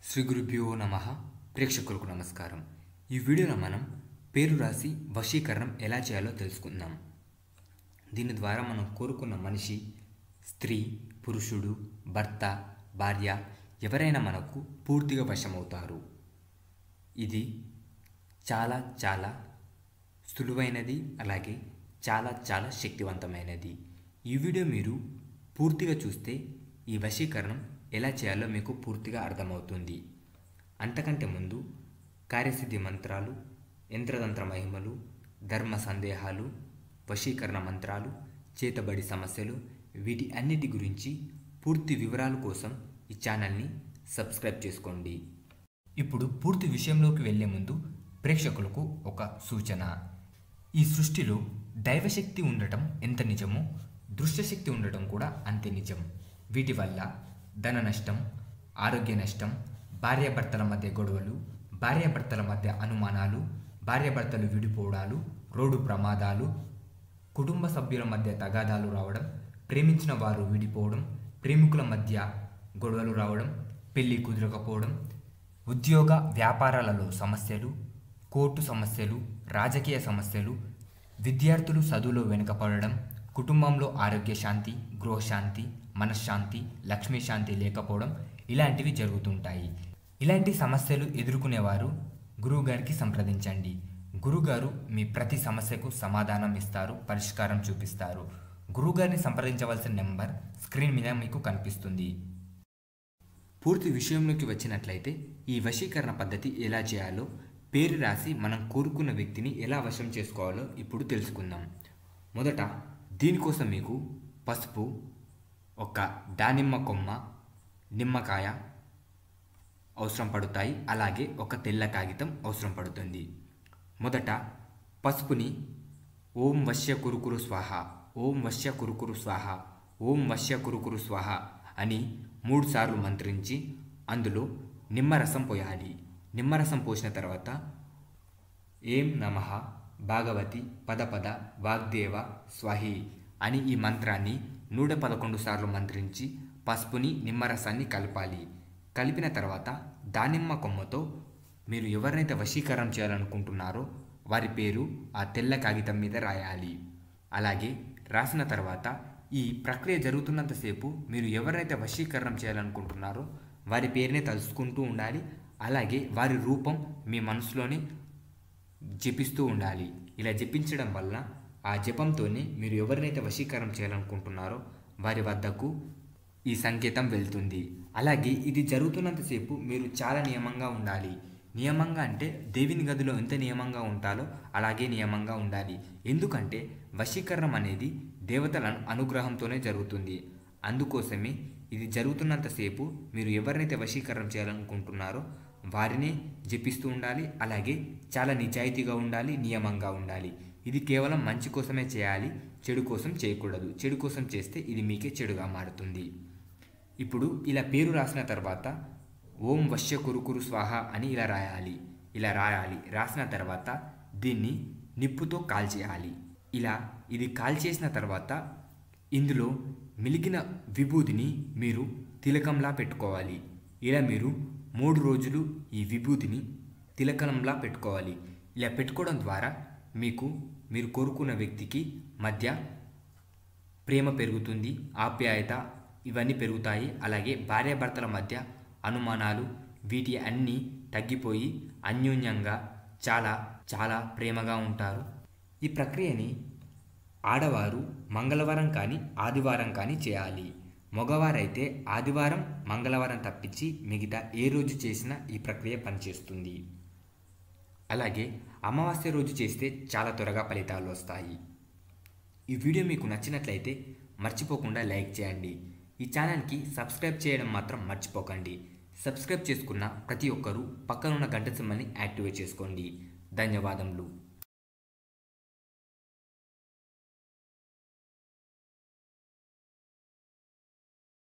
శ్రీ గురుభ్యో నమ ప్రేక్షకులకు నమస్కారం ఈ వీడియోలో మనం పేరు రాసి వశీకరణం ఎలా చేయాలో తెలుసుకుందాం దీని ద్వారా మనం కోరుకున్న మనిషి స్త్రీ పురుషుడు భర్త భార్య ఎవరైనా మనకు పూర్తిగా వశమవుతారు ఇది చాలా చాలా సులువైనది అలాగే చాలా చాలా శక్తివంతమైనది ఈ వీడియో మీరు పూర్తిగా చూస్తే ఈ వశీకరణం ఎలా చేయాలో మీకు పూర్తిగా అర్థమవుతుంది అంతకంటే ముందు కార్యసిద్ధి మంత్రాలు యంత్రతంత్ర మహిమలు ధర్మ సందేహాలు వశీకరణ మంత్రాలు చేతబడి సమస్యలు వీటి అన్నిటి గురించి పూర్తి వివరాల కోసం ఈ ఛానల్ని సబ్స్క్రైబ్ చేసుకోండి ఇప్పుడు పూర్తి విషయంలోకి వెళ్లే ముందు ప్రేక్షకులకు ఒక సూచన ఈ సృష్టిలో దైవశక్తి ఉండటం ఎంత నిజమో దృశ్యశక్తి ఉండటం కూడా అంతే నిజం వీటి వల్ల ధన నష్టం ఆరోగ్య నష్టం భార్యాభర్తల మధ్య గొడవలు భార్యాభర్తల మధ్య అనుమానాలు భార్యాభర్తలు విడిపోవడాలు రోడ్డు ప్రమాదాలు కుటుంబ సభ్యుల మధ్య తగాదాలు రావడం ప్రేమించిన వారు విడిపోవడం ప్రేమికుల మధ్య గొడవలు రావడం పెళ్లి కుదరకపోవడం ఉద్యోగ వ్యాపారాలలో సమస్యలు కోర్టు సమస్యలు రాజకీయ సమస్యలు విద్యార్థులు చదువులో వెనుకపడడం కుటుంబంలో ఆరోగ్య శాంతి గృహశాంతి మనశ్శాంతి లక్ష్మీ శాంతి లేకపోవడం ఇలాంటివి జరుగుతుంటాయి ఇలాంటి సమస్యలు ఎదుర్కొనేవారు గురువుగారికి సంప్రదించండి గురుగారు మీ ప్రతి సమస్యకు సమాధానం ఇస్తారు పరిష్కారం చూపిస్తారు గురువుగారిని సంప్రదించవలసిన నెంబర్ స్క్రీన్ మీద మీకు కనిపిస్తుంది పూర్తి విషయంలోకి వచ్చినట్లయితే ఈ వశీకరణ పద్ధతి ఎలా చేయాలో పేరు రాసి మనం కోరుకున్న వ్యక్తిని ఎలా వశం చేసుకోవాలో ఇప్పుడు తెలుసుకుందాం మొదట దీనికోసం మీకు పసుపు ఒక దానిమ్మ కొమ్మ నిమ్మకాయ అవసరం పడుతాయి అలాగే ఒక తెల్ల కాగితం అవసరం పడుతుంది మొదట పసుపుని ఓం వశ్య కురుకురు స్వాహ ఓం వశ్య కురుకురు స్వాహ ఓం వశ్య కురుకురు స్వాహ అని మూడుసార్లు మంత్రించి అందులో నిమ్మరసం పోయాలి నిమ్మరసం పోసిన తర్వాత ఏం నమ భాగవతి పదపద వాగ్దేవ స్వహి అని ఈ మంత్రాన్ని నూట పదకొండు సార్లు మంత్రించి పసుపుని నిమ్మరసాన్ని కలపాలి కలిపిన తర్వాత దానిమ్మ కొమ్మతో మీరు ఎవరినైతే వశీకరణం చేయాలనుకుంటున్నారో వారి పేరు ఆ తెల్ల కాగితం మీద రాయాలి అలాగే రాసిన తర్వాత ఈ ప్రక్రియ జరుగుతున్నంతసేపు మీరు ఎవరినైతే వశీకరణం చేయాలనుకుంటున్నారో వారి పేరునే తలుసుకుంటూ ఉండాలి అలాగే వారి రూపం మీ మనసులోనే జపిస్తూ ఉండాలి ఇలా జపించడం వల్ల ఆ జపంతోనే మీరు ఎవరినైతే వశీకరణం చేయాలనుకుంటున్నారో వారి వద్దకు ఈ సంకేతం వెళ్తుంది అలాగే ఇది జరుగుతున్నంతసేపు మీరు చాలా నియమంగా ఉండాలి నియమంగా అంటే దేవిని గదిలో ఎంత నియమంగా ఉంటారో అలాగే నియమంగా ఉండాలి ఎందుకంటే వశీకరణం అనేది దేవతల అనుగ్రహంతోనే జరుగుతుంది అందుకోసమే ఇది జరుగుతున్నంతసేపు మీరు ఎవరినైతే వశీకరణం చేయాలనుకుంటున్నారో వారినే జపిస్తూ ఉండాలి అలాగే చాలా నిజాయితీగా ఉండాలి నియమంగా ఉండాలి ఇది కేవలం మంచి కోసమే చేయాలి చెడు కోసం చేయకూడదు చెడు కోసం చేస్తే ఇది మీకే చెడుగా మారుతుంది ఇప్పుడు ఇలా పేరు రాసిన తర్వాత ఓం వశ్య కురుకురు స్వాహ అని ఇలా రాయాలి ఇలా రాయాలి రాసిన తర్వాత దీన్ని నిప్పుతో కాల్చేయాలి ఇలా ఇది కాల్చేసిన తర్వాత ఇందులో మిలిగిన విభూతిని మీరు తిలకంలా పెట్టుకోవాలి ఇలా మీరు మూడు రోజులు ఈ విభూతిని తిలకంలా పెట్టుకోవాలి ఇలా పెట్టుకోవడం ద్వారా మీకు మీరు కోరుకున్న వ్యక్తికి మధ్య ప్రేమ పెరుగుతుంది ఆప్యాయత ఇవన్నీ పెరుగుతాయి అలాగే భార్యాభర్తల మధ్య అనుమానాలు వీటి అన్నీ తగ్గిపోయి అన్యోన్యంగా చాలా చాలా ప్రేమగా ఉంటారు ఈ ప్రక్రియని ఆడవారు మంగళవారం కానీ ఆదివారం కానీ చేయాలి మగవారైతే ఆదివారం మంగళవారం తప్పించి మిగతా ఏ రోజు చేసినా ఈ ప్రక్రియ పనిచేస్తుంది అలాగే అమావాస్య రోజు చేస్తే చాలా త్వరగా ఫలితాలు వస్తాయి ఈ వీడియో మీకు నచ్చినట్లయితే మర్చిపోకుండా లైక్ చేయండి ఈ ఛానల్కి సబ్స్క్రైబ్ చేయడం మాత్రం మర్చిపోకండి సబ్స్క్రైబ్ చేసుకున్న ప్రతి ఒక్కరూ పక్కనున్న గంట సింబల్ని యాక్టివేట్ చేసుకోండి ధన్యవాదములు